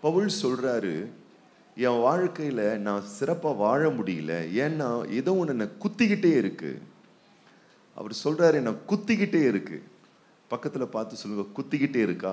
பவுல் சொல்றாரு என் வாழ்க்கையில நான் சிறப்பா வாழ முடியல ஏன்னா ஏதோ ஒன்று என்னை குத்திக்கிட்டே இருக்கு அவர் சொல்றாரு என்ன குத்திக்கிட்டே இருக்கு பக்கத்துல பார்த்து சொல்லுங்க குத்திக்கிட்டே இருக்கா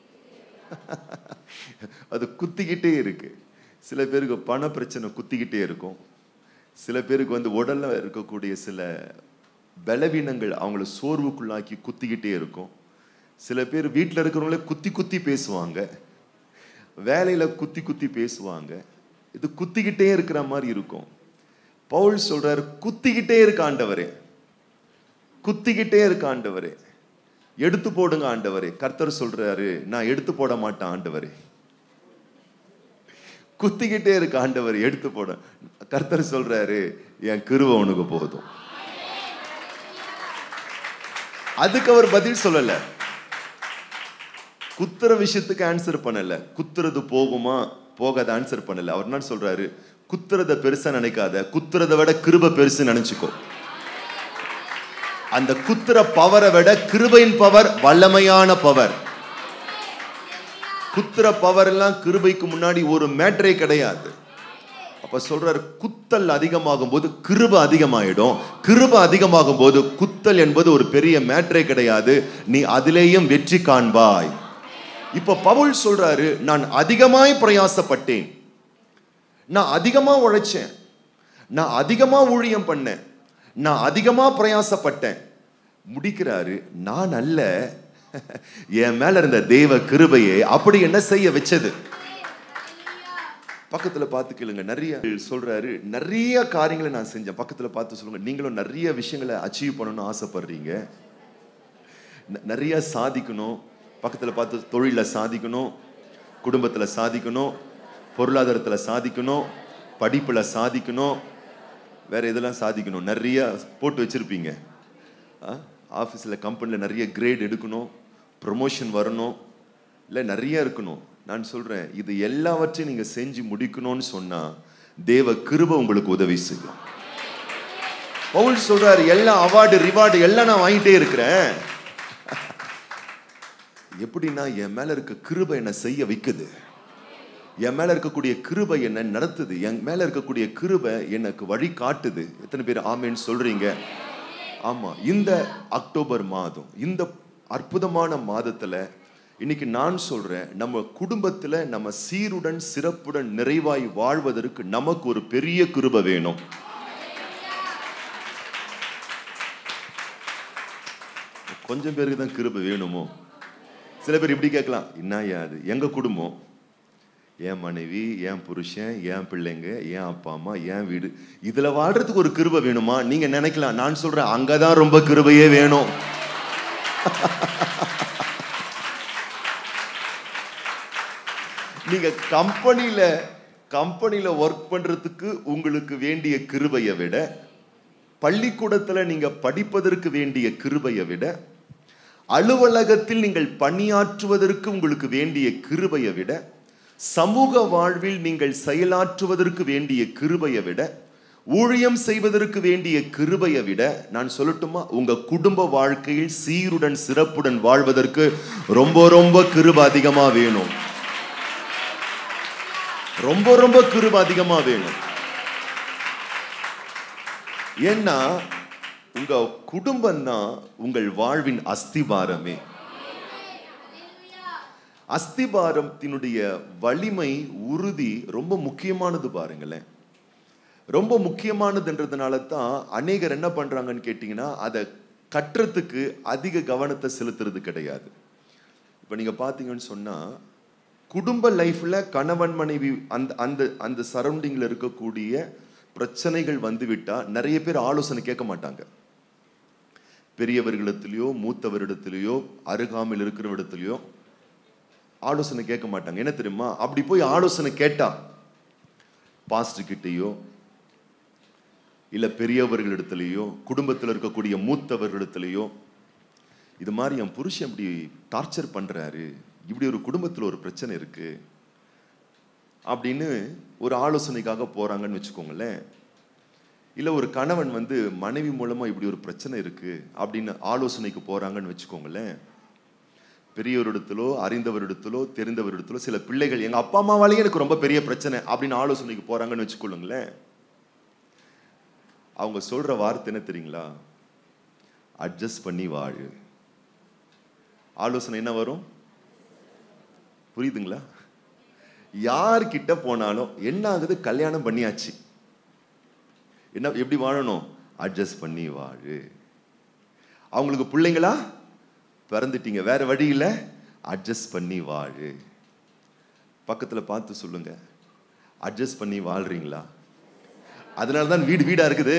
அது குத்திக்கிட்டே இருக்கு சில பேருக்கு பண பிரச்சனை குத்திக்கிட்டே இருக்கும் சில பேருக்கு வந்து உடல்ல இருக்கக்கூடிய சில பலவீனங்கள் அவங்கள சோர்வுக்குள்ளாக்கி குத்திக்கிட்டே இருக்கும் சில பேர் வீட்டில் இருக்கிறவங்களே குத்தி குத்தி பேசுவாங்க வேலையில குத்தி குத்தி பேசுவாங்க இது குத்திக்கிட்டே இருக்கிற மாதிரி இருக்கும் பவுல் சொல்றாரு குத்திக்கிட்டே இருக்க ஆண்டவரே குத்திக்கிட்டே இருக்க ஆண்டவரே எடுத்து போடுங்க ஆண்டவரே கர்த்தர் சொல்றாரு நான் எடுத்து போட மாட்டேன் ஆண்டவரே குத்திக்கிட்டே இருக்க ஆண்டவர் எடுத்து போட கர்த்தர் சொல்றாரு என் கிருபை உனக்கு போதும் அதுக்கு அவர் பதில் சொல்லல குத்துற விஷயத்துக்கு ஆன்சர் பண்ணல குத்துறது போகுமா போகாத ஆன்சர் பண்ணல அவர் என்ன சொல்றாரு குத்துறத பெருசா நினைக்காத குத்துறத விட கிருப பெருசு நினைச்சுக்கோ அந்த குத்துற பவரை விட கிருபையின் பவர் வல்லமையான பவர் குத்துற பவர் எல்லாம் கிருபைக்கு முன்னாடி ஒரு மேட்டரே கிடையாது அப்ப சொல்றாரு குத்தல் அதிகமாகும் போது கிருப அதிகமாயிடும் கிருப அதிகமாகும் போது குத்தல் என்பது ஒரு பெரிய மேட்டரே கிடையாது நீ அதிலேயும் வெற்றி காண்பாய் இப்ப பவுல் சொல்றாரு நான் அதிகமாய் பிரயாசப்பட்டேன் நான் அதிகமா உழைச்சேன் நான் அதிகமா ஊழியம் பண்ணேன் நான் அதிகமா பிரயாசப்பட்டேன் முடிக்கிறாரு நான் அல்ல என் மேல இருந்த தேவ கிருபையை அப்படி என்ன செய்ய வச்சது பக்கத்துல பார்த்து கேளுங்க நிறைய சொல்றாரு நிறைய காரியங்களை நான் செஞ்சேன் பக்கத்துல பார்த்து சொல்லுங்க நீங்களும் நிறைய விஷயங்களை அச்சீவ் பண்ணணும்னு ஆசைப்படுறீங்க ந- நிறைய சாதிக்கணும் பக்கத்துல பார்த்து தொழில சாதிக்கணும் குடும்பத்துல சாதிக்கணும் பொருளாதாரத்துல சாதிக்கணும் படிப்புல சாதிக்கணும் வேற இதெல்லாம் சாதிக்கணும் நிறைய போட்டு வச்சிருப்பீங்க ஆஃபீஸில் கம்பெனியில் நிறைய கிரேட் எடுக்கணும் ப்ரொமோஷன் வரணும் இல்லை நிறைய இருக்கணும் நான் சொல்கிறேன் இது எல்லாவற்றையும் நீங்கள் செஞ்சு முடிக்கணும்னு சொன்னால் தேவ கிருபை உங்களுக்கு உதவி செய்யும் பவுல் சொல்றாரு எல்லா அவார்டு ரிவார்டு எல்லாம் நான் வாங்கிட்டே இருக்கிறேன் எப்படின்னா என் மேல இருக்க கிருபை என்னை செய்ய வைக்குது என் மேல இருக்கக்கூடிய கிருபை என்ன நடத்துது என் மேல இருக்கக்கூடிய கிருபை எனக்கு வழி காட்டுது எத்தனை பேர் ஆமேன்னு சொல்றீங்க ஆமா இந்த அக்டோபர் மாதம் இந்த அற்புதமான மாதத்துல இன்னைக்கு நான் சொல்றேன் நம்ம குடும்பத்துல நம்ம சீருடன் சிறப்புடன் நிறைவாய் வாழ்வதற்கு நமக்கு ஒரு பெரிய கிருபை வேணும் கொஞ்சம் பேருக்கு தான் கிருபை வேணுமோ சில பேர் இப்படி கேட்கலாம் என்னய்யா அது எங்க குடும்பம் என் மனைவி என் புருஷன் என் பிள்ளைங்க என் அப்பா அம்மா என் வீடு இதுல வாழ்றதுக்கு ஒரு கிருபை வேணுமா நீங்க நினைக்கலாம் நான் சொல்றேன் அங்கதான் ரொம்ப கிருபையே வேணும் நீங்க கம்பெனில கம்பெனில ஒர்க் பண்றதுக்கு உங்களுக்கு வேண்டிய கிருபையை விட பள்ளிக்கூடத்துல நீங்க படிப்பதற்கு வேண்டிய கிருபையை விட அலுவலகத்தில் நீங்கள் பணியாற்றுவதற்கு உங்களுக்கு வேண்டிய கிருபையை விட சமூக வாழ்வில் நீங்கள் செயலாற்றுவதற்கு வேண்டிய கிருபையை விட ஊழியம் செய்வதற்கு வேண்டிய கிருபையை விட நான் சொல்லட்டுமா உங்க குடும்ப வாழ்க்கையில் சீருடன் சிறப்புடன் வாழ்வதற்கு ரொம்ப ரொம்ப கிருபை அதிகமா வேணும் ரொம்ப ரொம்ப கிருபை அதிகமா வேணும் ஏன்னா உங்க குடும்பம் தான் உங்கள் வாழ்வின் அஸ்திபாரமே அஸ்திபாரத்தினுடைய வலிமை உறுதி ரொம்ப முக்கியமானது பாருங்களேன் ரொம்ப முக்கியமானதுன்றதுனால தான் அநேகர் என்ன பண்றாங்கன்னு கேட்டிங்கன்னா அதை கட்டுறதுக்கு அதிக கவனத்தை செலுத்துறது கிடையாது இப்போ நீங்க பார்த்தீங்கன்னு சொன்னா குடும்ப லைஃப்ல கணவன் மனைவி அந்த அந்த அந்த சரௌண்டிங்ல இருக்கக்கூடிய பிரச்சனைகள் வந்துவிட்டா நிறைய பேர் ஆலோசனை கேட்க மாட்டாங்க பெரியவர்களிடத்திலேயோ மூத்தவரிடத்திலேயோ அருகாமையில் இருக்கிறவரிடத்திலேயோ ஆலோசனை கேட்க மாட்டாங்க என்ன தெரியுமா அப்படி போய் ஆலோசனை கேட்டா பாஸ்டர் கிட்டேயோ இல்ல பெரியவர்களிடத்திலேயோ குடும்பத்தில் இருக்கக்கூடிய மூத்தவர்களிடத்திலேயோ இது மாதிரி என் புருஷன் இப்படி டார்ச்சர் பண்றாரு இப்படி ஒரு குடும்பத்தில் ஒரு பிரச்சனை இருக்கு அப்படின்னு ஒரு ஆலோசனைக்காக போறாங்கன்னு வச்சுக்கோங்களேன் இல்ல ஒரு கணவன் வந்து மனைவி மூலமா இப்படி ஒரு பிரச்சனை இருக்கு அப்படின்னு ஆலோசனைக்கு போறாங்கன்னு வச்சுக்கோங்களேன் பெரியவரிடத்திலோ அறிந்தவரிடத்திலோ தெரிந்தவரிடத்திலோ சில பிள்ளைகள் எங்க அப்பா அம்மாவாலேயே எனக்கு ரொம்ப பெரிய பிரச்சனை அப்படின்னு ஆலோசனைக்கு போறாங்கன்னு வச்சுக்கொள்ளுங்களேன் அவங்க சொல்ற வார்த்தை என்ன தெரியுங்களா அட்ஜஸ்ட் பண்ணி வாழு ஆலோசனை என்ன வரும் புரியுதுங்களா யார்கிட்ட போனாலும் என்ன ஆகுது கல்யாணம் பண்ணியாச்சு என்ன எப்படி வாழணும் அட்ஜஸ்ட் பண்ணி வாழு அவங்களுக்கு பிள்ளைங்களா பிறந்துட்டீங்க வேற வழி இல்ல அட்ஜஸ்ட் பண்ணி வாழு பக்கத்துல பார்த்து சொல்லுங்க அட்ஜஸ்ட் பண்ணி வாழ்றீங்களா அதனால தான் வீடு வீடா இருக்குது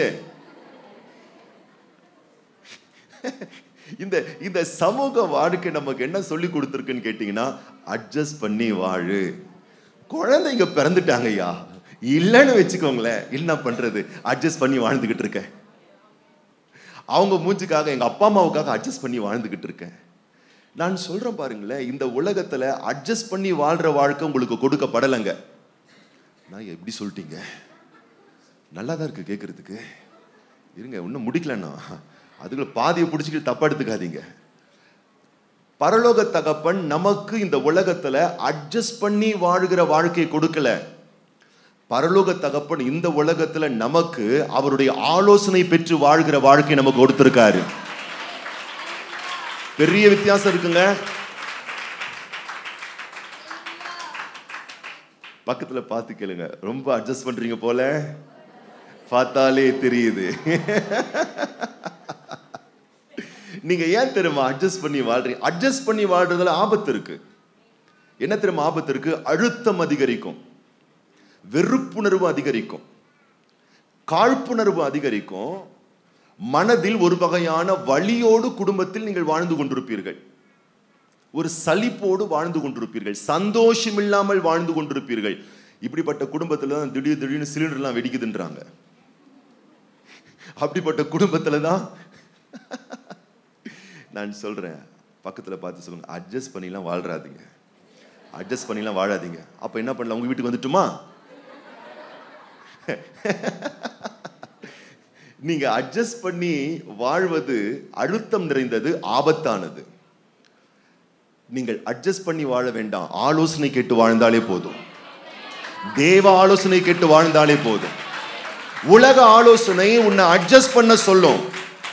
இந்த இந்த சமூக வாழ்க்கை நமக்கு என்ன சொல்லி கொடுத்துருக்குன்னு கேட்டீங்கன்னா அட்ஜஸ்ட் பண்ணி வாழு குழந்தைங்க பிறந்துட்டாங்க ஐயா இல்லைன்னு வச்சுக்கோங்களேன் என்ன பண்றது அட்ஜஸ்ட் பண்ணி வாழ்ந்துகிட்டு இருக்கேன் அவங்க மூஞ்சுக்காக எங்க அப்பா அம்மாவுக்காக அட்ஜஸ்ட் பண்ணி வாழ்ந்துகிட்டு இருக்கேன் நான் சொல்றேன் பாருங்களேன் இந்த உலகத்துல அட்ஜஸ்ட் பண்ணி வாழ்ற வாழ்க்கை உங்களுக்கு கொடுக்கப்படலைங்க நான் எப்படி சொல்லிட்டீங்க நல்லா தான் இருக்கு கேட்கறதுக்கு இருங்க இன்னும் முடிக்கலண்ணா அதுக்குள்ள பாதியை பிடிச்சிக்கிட்டு தப்பா எடுத்துக்காதீங்க பரலோக தகப்பன் நமக்கு இந்த உலகத்துல அட்ஜஸ்ட் பண்ணி வாழ்கிற வாழ்க்கையை கொடுக்கல பரலோக தகப்பன் இந்த உலகத்துல நமக்கு அவருடைய ஆலோசனை பெற்று வாழ்கிற வாழ்க்கை நமக்கு கொடுத்திருக்காரு பெரிய வித்தியாசம் இருக்குங்க பக்கத்துல பார்த்து கேளுங்க ரொம்ப அட்ஜஸ்ட் பண்றீங்க போல பார்த்தாலே தெரியுது நீங்க ஏன் தெரியுமா அட்ஜஸ்ட் பண்ணி வாழ்றீங்க அட்ஜஸ்ட் பண்ணி வாழ்றதுல ஆபத்து இருக்கு என்ன தெரியுமா ஆபத்து இருக்கு அழுத்தம் அதிகரிக்கும் வெறுப்புணர்வு அதிகரிக்கும் காழ்ப்புணர்வு அதிகரிக்கும் மனதில் ஒரு வகையான வலியோடு குடும்பத்தில் நீங்கள் வாழ்ந்து கொண்டிருப்பீர்கள் ஒரு சலிப்போடு வாழ்ந்து கொண்டிருப்பீர்கள் சந்தோஷம் இல்லாமல் வாழ்ந்து கொண்டிருப்பீர்கள் இப்படிப்பட்ட குடும்பத்துல தான் திடீர் திடீர்னு சிலிண்டர்லாம் வெடிக்குதுன்றாங்க அப்படிப்பட்ட குடும்பத்துல தான் நான் சொல்றேன் பக்கத்துல பார்த்து சொல்லுங்க அட்ஜஸ்ட் பண்ணிலாம் வாழ்றாதீங்க அட்ஜஸ்ட் பண்ணிலாம் வாழாதீங்க அப்ப என்ன பண்ணலாம் உங்க வீட்டுக்கு வந்துட்டுமா நீங்க அட்ஜஸ்ட் பண்ணி வாழ்வது அழுத்தம் நிறைந்தது ஆபத்தானது நீங்கள் அட்ஜஸ்ட் பண்ணி வாழ வேண்டாம் ஆலோசனை கேட்டு வாழ்ந்தாலே போதும் தேவ ஆலோசனை கேட்டு வாழ்ந்தாலே போதும் உலக ஆலோசனை உன்னை அட்ஜஸ்ட் பண்ண சொல்லும்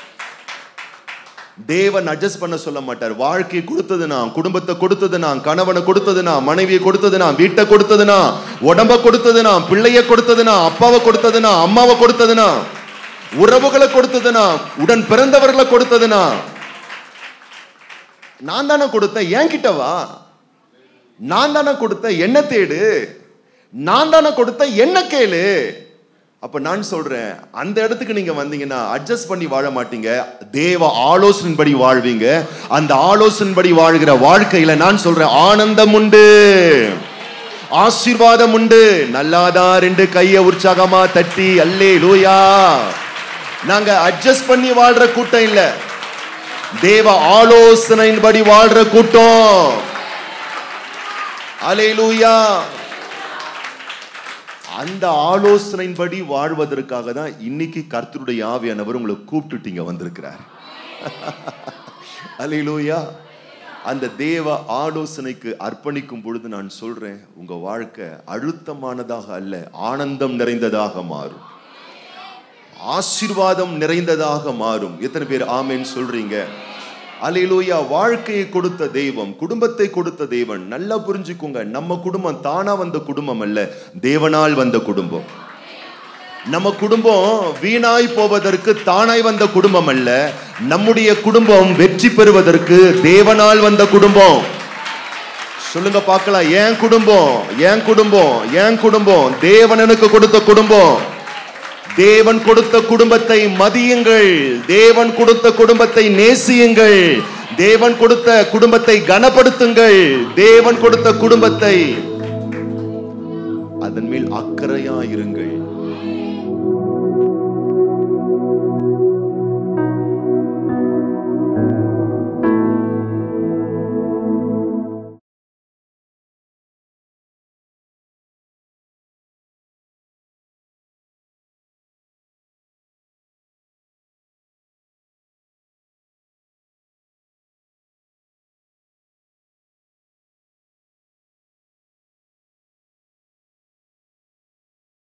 தேவன் அட்ஜஸ்ட் பண்ண சொல்ல மாட்டார் வாழ்க்கை கொடுத்ததுனா குடும்பத்தை கொடுத்ததுனா கணவனை கொடுத்ததுனா மனைவியை கொடுத்ததுனா வீட்டை கொடுத்ததுனா உடம்ப கொடுத்ததுனா பிள்ளைய கொடுத்ததுனா அப்பாவை கொடுத்ததுனா அம்மாவை கொடுத்ததுனா உறவுகளை கொடுத்ததுனா உடன் பிறந்தவர்களை கொடுத்ததுனா நான் தானே கொடுத்தேன் என் கிட்ட வா நான் தானே கொடுத்தேன் என்ன தேடு நான் தானே கொடுத்தேன் என்ன கேளு அப்ப நான் சொல்றேன் அந்த இடத்துக்கு நீங்க வந்தீங்கன்னா அட்ஜஸ்ட் பண்ணி வாழ மாட்டீங்க தேவ ஆலோசனைப்படி வாழ்வீங்க அந்த ஆலோசனைப்படி வாழ்கிற வாழ்க்கையில நான் சொல்றேன் ஆனந்தம் உண்டு ஆசீர்வாதம் உண்டு நல்லாதான் ரெண்டு கைய உற்சாகமா தட்டி அல்லே லூயா நாங்க அட்ஜஸ்ட் பண்ணி வாழ்ற கூட்டம் இல்ல தேவ ஆலோசனையின்படி வாழ்ற கூட்டம் அலையிலூயா அந்த ஆலோசனையின்படி வாழ்வதற்காக தான் இன்னைக்கு கர்த்தருடைய ஆவியானவர் உங்களை கூப்பிட்டுட்டீங்க வந்திருக்கிறார் அலையிலூயா அந்த தேவ ஆலோசனைக்கு அர்ப்பணிக்கும் பொழுது நான் சொல்றேன் உங்க வாழ்க்கை அழுத்தமானதாக அல்ல ஆனந்தம் நிறைந்ததாக மாறும் ஆசீர்வாதம் நிறைந்ததாக மாறும் எத்தனை பேர் ஆமேன்னு சொல்றீங்க அலையிலூயா வாழ்க்கையை கொடுத்த தெய்வம் குடும்பத்தை கொடுத்த தெய்வன் நல்லா புரிஞ்சுக்கோங்க நம்ம குடும்பம் தானா வந்த குடும்பம் அல்ல தேவனால் வந்த குடும்பம் நம்ம குடும்பம் வீணாய் போவதற்கு தானாய் வந்த குடும்பம் அல்ல நம்முடைய குடும்பம் வெற்றி பெறுவதற்கு தேவனால் வந்த குடும்பம் சொல்லுங்க பார்க்கலாம் என் குடும்பம் என் குடும்பம் என் குடும்பம் தேவன் எனக்கு கொடுத்த குடும்பம் தேவன் கொடுத்த குடும்பத்தை மதியுங்கள் தேவன் கொடுத்த குடும்பத்தை நேசியுங்கள் தேவன் கொடுத்த குடும்பத்தை கனப்படுத்துங்கள் தேவன் கொடுத்த குடும்பத்தை அதன் மேல் அக்கறையா இருங்கள்